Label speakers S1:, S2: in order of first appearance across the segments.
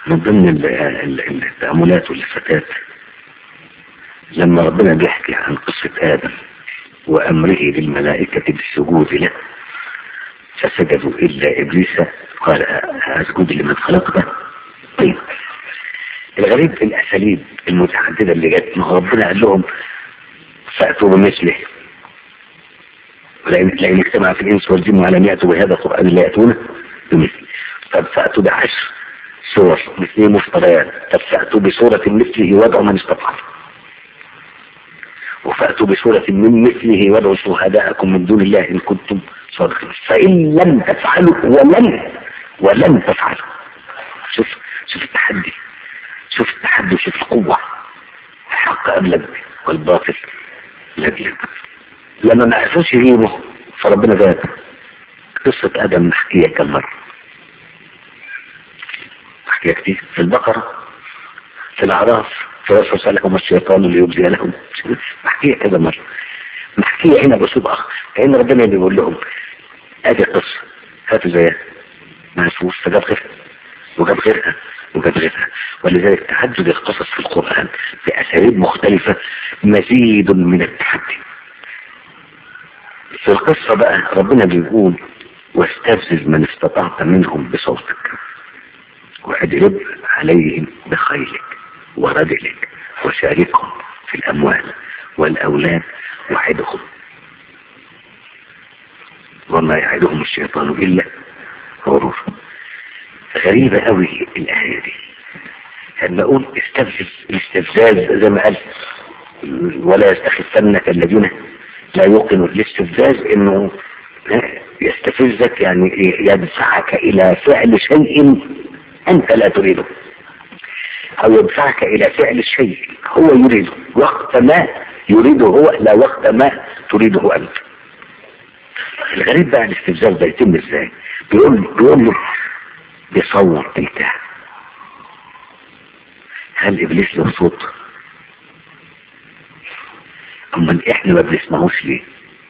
S1: من ضمن ال- ال- التأملات والفتات لما ربنا بيحكي عن قصة آدم وأمره للملائكة بالسجود له فسجدوا إلا إبليس قال أسجد لمن خلقته طيب الغريب في الأساليب المتعددة اللي جت ما هو ربنا قال لهم فأتوا بمثله لأن لأن اجتمع في الإنس والجن على أن يأتوا بهذا القرآن لا يأتون بمثله طب فأتوا بعشر سور مثله مفتريات طب فأتوا بسورة مثله وادعوا من استطعتم وفأتوا بسورة من مثله وادعوا شهداءكم من دون الله إن كنتم صادقين فإن لم تفعلوا ولن ولن تفعلوا شوف شوف التحدي شوف التحدي شوف القوة الحق أبلغ والباطل لبلغ لما ما عرفوش يجيبوا فربنا زاد قصة آدم محكية كم مرة محكية كتير في البقرة في الأعراف في وسوس لهم الشيطان ليبدي لهم محكية كذا مرة محكية هنا بأسلوب آخر كأن ربنا بيقول لهم ادي قصة هاتوا زيها ما عرفوش فجاب غيرها وجاب غيرها وجاب غيرها ولذلك تعدد القصص في القرآن بأساليب مختلفة مزيد من التحدي في القصة بقى ربنا بيقول واستفزز من استطعت منهم بصوتك واجلب عليهم بخيلك ورجلك وشاركهم في الأموال والأولاد وعدهم وما يعدهم الشيطان إلا غرور غريبة قوي الآية دي لما أقول استفزز الاستفزاز زي ما قال ولا يستخفنك الذين لا يوقنوا الاستفزاز انه يستفزك يعني يدفعك الى فعل شيء انت لا تريده او يدفعك الى فعل شيء هو يريده وقت ما يريده هو لا وقت ما تريده انت الغريب بقى الاستفزاز ده يتم ازاي بيقول بيقول له بصوت انت هل ابليس له صوت اما احنا ما بنسمعوش ليه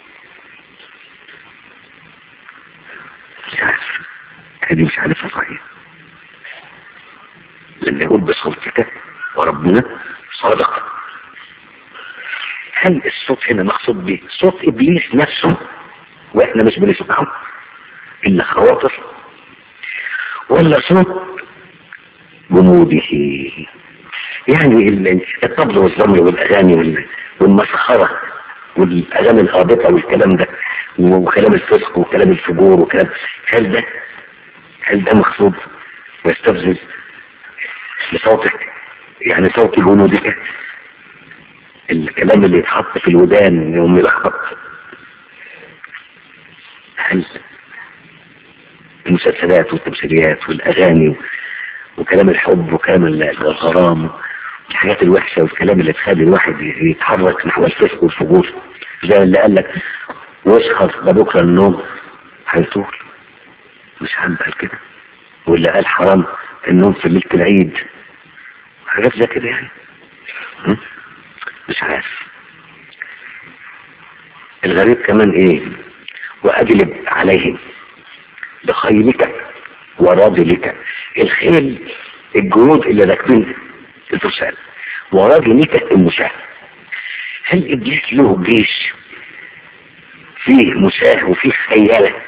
S1: مش عارف هذه مش عارفها صحيح لما يقول بصوتك وربنا صادق هل الصوت هنا مقصود به صوت ابليس نفسه واحنا مش بنسمعه الا خواطر ولا صوت جموده يعني الطبل والزمر والاغاني والمسخره والاغاني الهابطه والكلام ده وكلام الفسق وكلام الفجور وكلام هل ده هل ده مقصود ويستفزز لصوتك يعني صوت جنودك الكلام اللي يتحط في الودان يوم يلخبط هل المسلسلات والتمثيليات والاغاني وكلام الحب وكلام الغرام الحاجات الوحشة والكلام اللي تخلي الواحد يتحرك نحو الفسق والفجور زي اللي قال لك واسخر ده بكرة النوم هيطول مش حد قال كده واللي قال حرام النوم في ليلة العيد حاجات زي كده يعني مش عارف الغريب كمان ايه واجلب عليهم بخيلك وراجلك الخيل الجنود اللي راكبين الفرسان وراجلك المشاة هل ابليس له جيش فيه مشاه وفيه خيالة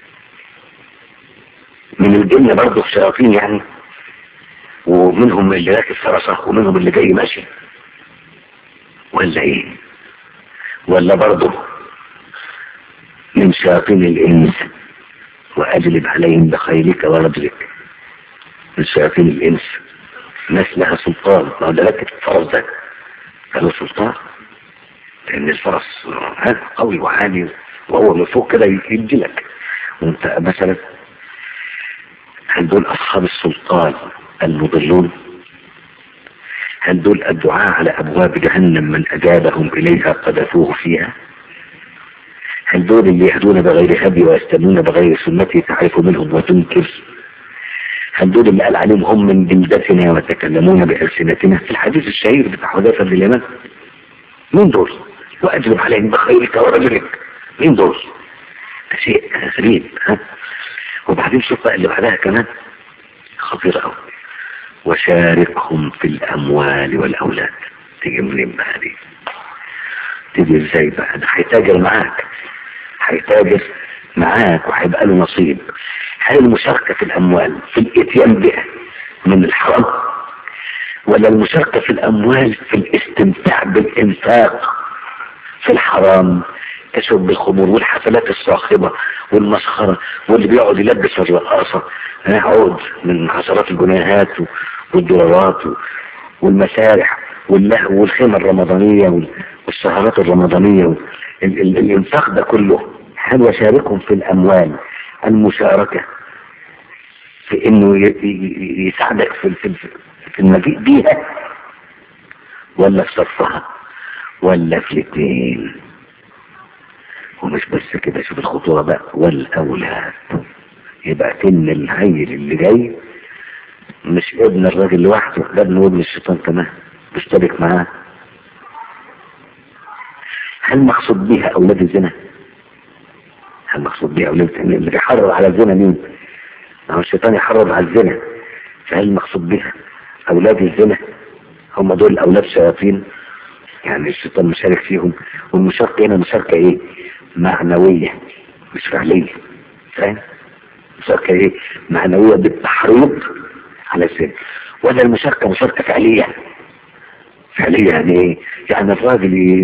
S1: من الجن برضه الشياطين يعني ومنهم اللي راكب فرسه ومنهم اللي جاي ماشي ولا ايه ولا برضه من شياطين الانس واجلب عليهم بخيلك ورجلك من شياطين الانس ناس لها سلطان ما ده لك الفرس ده له سلطان لان الفرس قوي وعالي وهو من فوق كده يدي لك وانت مثلا هل دول اصحاب السلطان المضلون هل دول الدعاء على ابواب جهنم من اجابهم اليها قذفوه فيها هل دول اللي يهدون بغير هدي ويستنون بغير سنتي تعرف منهم وتنكر هل دول اللي قال عليهم هم من جلدتنا وتكلمون بألسنتنا في الحديث الشهير بتاع حذيفة بن اليمان مين دول وأجلب عليهم بخيرك ورجلك مين دول ده شيء غريب ها وبعدين شوف بقى اللي بعدها كمان خطيرة قوي وشاركهم في الاموال والاولاد تيجي منين بقى دي تيجي ازاي بقى ده هيتاجر معاك هيتاجر معاك وهيبقى له نصيب هل المشاركة في الاموال في الاتيان بها من الحرام ولا المشاركة في الاموال في الاستمتاع بالانفاق في الحرام كشرب الخمور والحفلات الصاخبة والمسخرة واللي بيقعد يلبس الرقاصة عود من عشرات الجنيهات والدولارات والمسارح واللهو والخيمة الرمضانية والسهرات الرمضانية الانفاق ده كله هل يشاركهم في الاموال المشاركة في انه يساعدك في في في المجيء بيها ولا في صرفها ولا في الاثنين ومش بس كده شوف الخطورة بقى والاولاد يبقى كن الهيل اللي جاي مش ابن الراجل لوحده ده ابن وابن الشيطان كمان مشترك معاه هل مقصود بيها اولاد الزنا هل مقصود بيها اولاد الزنا اللي بيحرر على الزنا مين هو الشيطان يحرر على الزنا فهل مقصود بيها اولاد الزنا هم دول اولاد شياطين يعني الشيطان مشارك فيهم والمشاركة هنا مشاركة ايه معنوية مش فعلية فاهم مشاركة ايه معنوية بالتحريض على الزنا ولا المشاركة مشاركة فعلية فعلية يعني ايه يعني الراجل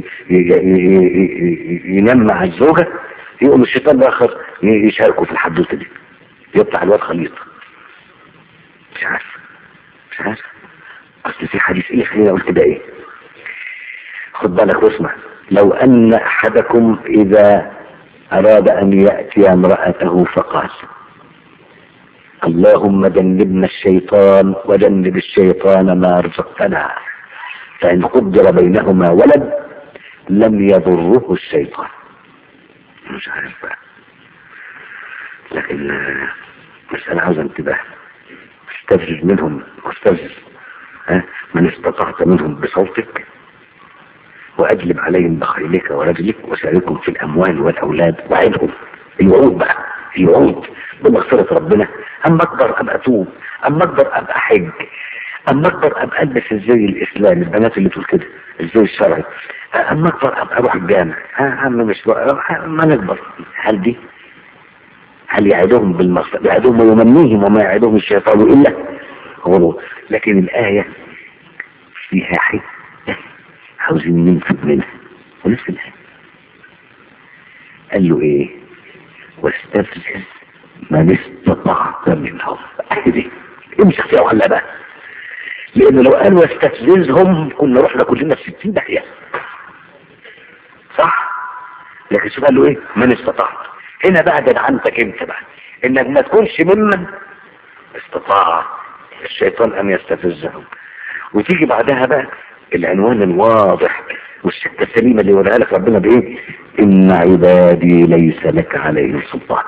S1: ينام مع الزوجة يقوم الشيطان الاخر يشاركه في الحدوثة دي يطلع الواد خليط مش عارف مش عارف اصل في حديث ايه خلينا اقول كده ايه خد بالك واسمع لو ان احدكم اذا اراد ان يأتي امرأته فقال اللهم جنبنا الشيطان وجنب الشيطان ما رزقتنا فإن قدر بينهما ولد لم يضره الشيطان مش عارف بقى لكن مسألة عاوزة انتباه استفزز منهم واستفزز ها من استطعت منهم بصوتك وأجلب عليهم بخيلك ورجلك وشاركهم في الأموال والأولاد وعدهم الوعود بقى الوعود بمغفرة ربنا أما أقدر أبقى أتوب أما أقدر أبقى حج أما أقدر أبقى ألبس الزي الإسلامي البنات اللي تقول كده الزي الشرعي أما أقدر أبقى أروح الجامع ها أما مش بقى ما نكبر هل دي هل يعدهم بالمغفرة يعدهم ويمنيهم وما يعدهم الشيطان إلا غرور لكن الآية فيها حتة عاوزين ننفذ منها ونفس الآية قال له إيه واستفزز من استطعت منهم أهدي امسك فيها ولا بقى لأنه لو قال واستفززهم كنا رحنا كلنا في 60 داهية صح لكن شوف قال له ايه من استطعت هنا بقى جدعنتك انت بقى انك ما تكونش ممن استطاع الشيطان ان يستفزهم وتيجي بعدها بقى العنوان الواضح والسكة السليمة اللي يقولها لك ربنا بايه ان عبادي ليس لك عليهم سلطان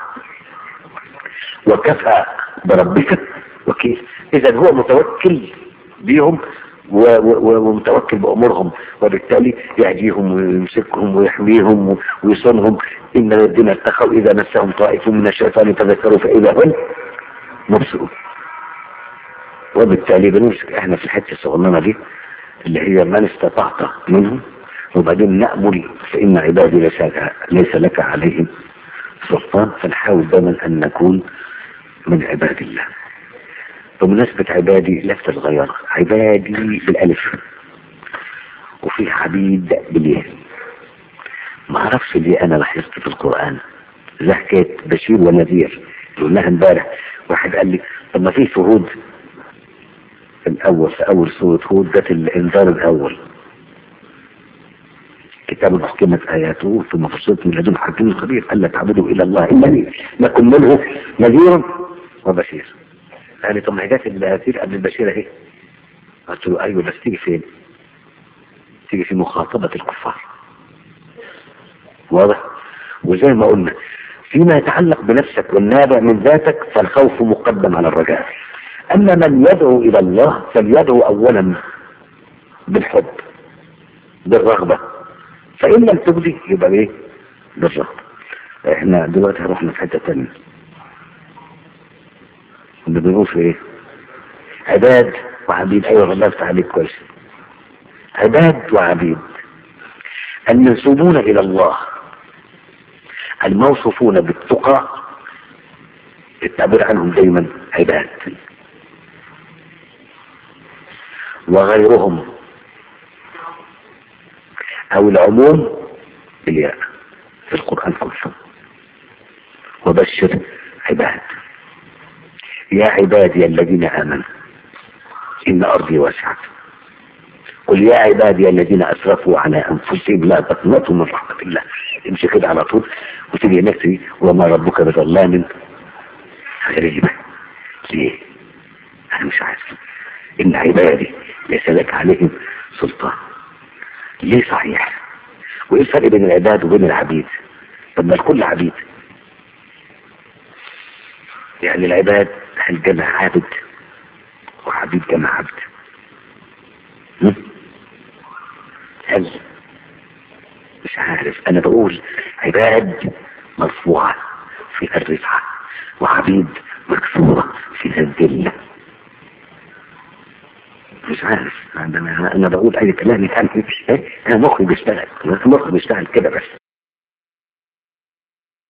S1: وكفى بربك وكيل اذا هو متوكل بيهم ومتوكل بأمورهم وبالتالي يهديهم ويمسكهم ويحميهم ويصونهم إن الذين اتقوا إذا مسهم طائف من الشيطان تذكروا فإذا هم مبصرون وبالتالي بنمسك احنا في الحته الصغننه دي اللي هي من استطعت منهم وبعدين نأمل فإن عبادي ليس, ليس لك عليهم سلطان فنحاول دائما أن نكون من عباد الله بمناسبة عبادي لفتة صغيرة عبادي بالألف وفي عبيد باليه ما اعرفش ليه انا لاحظت في القرآن زي حكاية بشير ونذير قلناها امبارح واحد قال لي طب ما في في هود الاول في اول سورة هود جت الانذار الاول كتاب حكمت اياته ثم فصلت من لدن حكيم خبير الا تعبدوا الى الله انني لكم منه نذير وبشير قال لي طب ما هي جت النذير قبل البشير اهي قلت له ايوه بس تيجي فين؟ تيجي في مخاطبة الكفار واضح وزي ما قلنا فيما يتعلق بنفسك والنابع من ذاتك فالخوف مقدم على الرجاء أما من يدعو إلى الله فليدعو أولا بالحب بالرغبة فإن لم تبدي يبقى إيه بالرغبة إحنا دلوقتي هروحنا في حتة تانية اللي بنقول في إيه عباد وعبيد ايوه والله تعليق كويس عباد وعبيد المنسوبون الى الله الموصوفون بالتقى التعبير عنهم دايما عباد وغيرهم او العموم بالياء في القرآن كله وبشر عباد يا عبادي الذين آمنوا إن أرضي واسعة قل يا عبادي الذين أسرفوا على أنفسهم لا تقنطوا من رحمة الله امشي كده على طول وتيجي نفسي وما ربك بظلام غريبة ليه؟ أنا مش عارف إن عبادي ليس لك عليهم سلطان ليه صحيح؟ وإيه الفرق بين العباد وبين العبيد؟ طب ما الكل عبيد يعني العباد هل جمع عابد وعبيد جمع عبد هم؟ هل مش عارف انا بقول عباد مرفوعة في الرفعة وعبيد مكسورة في الذلة مش عارف انا انا بقول اي كلام يعني انا مخي بيشتغل مخي بيشتغل كده بس